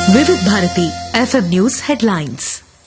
వివిధ Bharati FM news headlines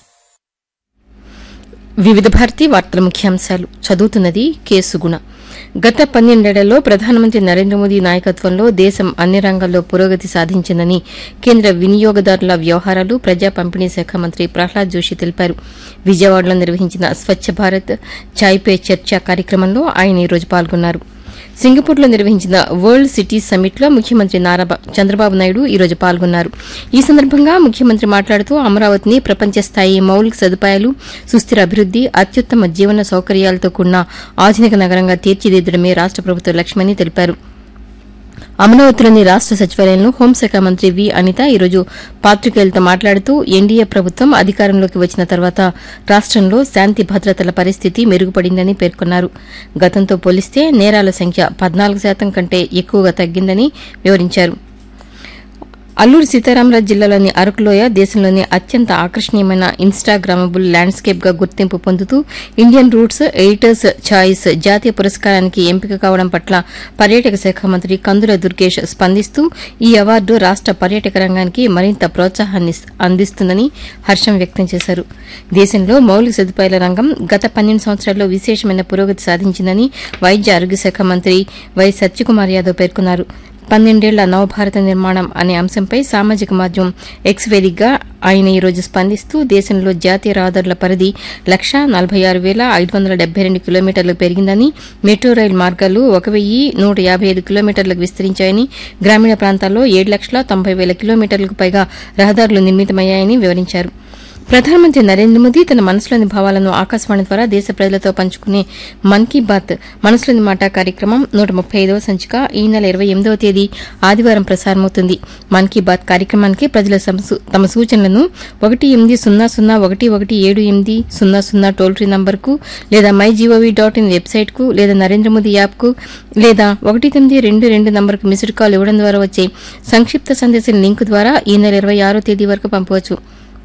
వివిధ భారతి వార్తల ముఖ్యాంశాలు చదువుతున్నది కేసుగుణ గత పన్నెండేళ్లలో ప్రధానమంత్రి నరేంద్ర మోదీ నాయకత్వంలో దేశం అన్ని రంగాల్లో పురోగతి సాధించిందని కేంద్ర వినియోగదారుల వ్యవహారాలు ప్రజా పంపిణీ శాఖ మంత్రి ప్రహ్లాద్ జోషి తెలిపారు విజయవాడలో నిర్వహించిన స్వచ్ఛ భారత్ చాయ్ పే చర్చ కార్యక్రమంలో ఆయన ఈరోజు పాల్గొన్నారు సింగపూర్లో నిర్వహించిన వరల్డ్ సిటీ సమ్మిట్ లో ముఖ్యమంత్రి నారా బ- చంద్రబాబు నాయుడు ఈ రోజు పాల్గొన్నారు ఈ సందర్భంగా ముఖ్యమంత్రి మాట్లాడుతూ అమరావతిని ప్రపంచ స్థాయి మౌలిక సదుపాయాలు సుస్థిర అభివృద్ది అత్యుత్తమ జీవన సౌకర్యాలతో కూడిన ఆధునిక నగరంగా తీర్చిదిద్దడమే రాష్ట ప్రభుత్వ లక్ష్యమని తెలిపారు అమరావతిలోని రాష్ట సచివాలయంలో హోంశాఖ మంత్రి వి అనిత ఈరోజు పాత్రికేయులతో మాట్లాడుతూ ఎన్డీఏ ప్రభుత్వం అధికారంలోకి వచ్చిన తర్వాత రాష్టంలో శాంతి భద్రతల పరిస్థితి మెరుగుపడిందని పేర్కొన్నారు గతంతో పోలిస్తే నేరాల సంఖ్య పద్నాలుగు శాతం కంటే ఎక్కువగా తగ్గిందని వివరించారు అల్లూరు సీతారామరాజు జిల్లాలోని అరకులోయ దేశంలోని అత్యంత ఆకర్షణీయమైన ఇన్స్టాగ్రామబుల్ ల్యాండ్స్కేప్ గా గుర్తింపు పొందుతూ ఇండియన్ రూట్స్ ఎడిటర్స్ ఛాయిస్ జాతీయ పురస్కారానికి ఎంపిక కావడం పట్ల పర్యాటక శాఖ మంత్రి కందుల దుర్గేష్ స్పందిస్తూ ఈ అవార్డు రాష్ట పర్యాటక రంగానికి మరింత ప్రోత్సాహాన్ని అందిస్తుందని హర్షం వ్యక్తం చేశారు దేశంలో మౌలిక సదుపాయాల రంగం గత పన్నెండు సంవత్సరాల్లో విశేషమైన పురోగతి సాధించిందని వైద్య ఆరోగ్య శాఖ మంత్రి వై సత్యకుమార్ యాదవ్ పేర్కొన్నారు పన్నెండేళ్ల నవభారత నిర్మాణం అనే అంశంపై సామాజిక మాధ్యమం ఎక్స్ వేదికగా ఆయన ఈ రోజు స్పందిస్తూ దేశంలో జాతీయ రహదారుల పరిధి లక్షా నలభై ఆరు వేల ఐదు వందల డెబ్బై రెండు కిలోమీటర్లకు పెరిగిందని మెట్రో రైలు మార్గాలు ఒక వెయ్యి నూట యాభై ఐదు కిలోమీటర్లకు విస్తరించాయని గ్రామీణ ప్రాంతాల్లో ఏడు లక్షల తొంభై వేల కిలోమీటర్లకు పైగా రహదారులు నిర్మితమయ్యాయని వివరించారు ప్రధానమంత్రి నరేంద్ర మోదీ తన మనసులోని భావాలను ఆకాశవాణి ద్వారా దేశ ప్రజలతో పంచుకునే మన్ కీ బాత్ మనసులోని మాట కార్యక్రమం నూట ముప్పై ఐదవ సంచిక ఈ నెల ఇరవై ఎనిమిదవ తేదీ ఆదివారం ప్రసారమవుతుంది మన్ కీ బాత్ కార్యక్రమానికి ప్రజల సమసు- తమ సూచనలను ఒకటి ఎనిమిది సున్నా సున్నా ఒకటి ఒకటి ఏడు ఎనిమిది సున్నా సున్నా టోల్ ఫ్రీ నంబర్కు లేదా మై జీఓవీ డాట్ ఇన్ వెబ్సైట్కు లేదా నరేంద్ర మోదీ యాప్కు లేదా ఒకటి తొమ్మిది రెండు రెండు నంబర్కు మిస్డ్ కాల్ ఇవ్వడం ద్వారా వచ్చే సంక్షిప్త సందేశం లింకు ద్వారా ఈ నెల ఇరవై ఆరో తేదీ వరకు పంపవచ్చు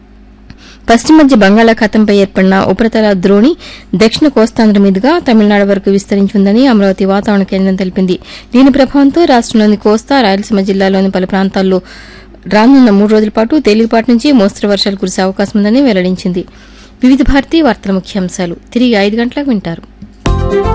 పశ్చిమ మధ్య బంగాళాఖాతంపై ఏర్పడిన ఉపరితల ద్రోణి దక్షిణ కోస్తాంధ్ర మీదుగా తమిళనాడు వరకు విస్తరించిందని అమరావతి వాతావరణ కేంద్రం తెలిపింది దీని ప్రభావంతో రాష్టంలోని కోస్తా రాయలసీమ జిల్లాలోని పలు ప్రాంతాల్లో రానున్న మూడు రోజుల పాటు తేలికపాటి నుంచి మోస్తరు వర్షాలు కురిసే అవకాశం ఉందని వెల్లడించింది వివిధ భారతీయ వార్తల ముఖ్యాంశాలు తిరిగి ఐదు గంటలకు వింటారు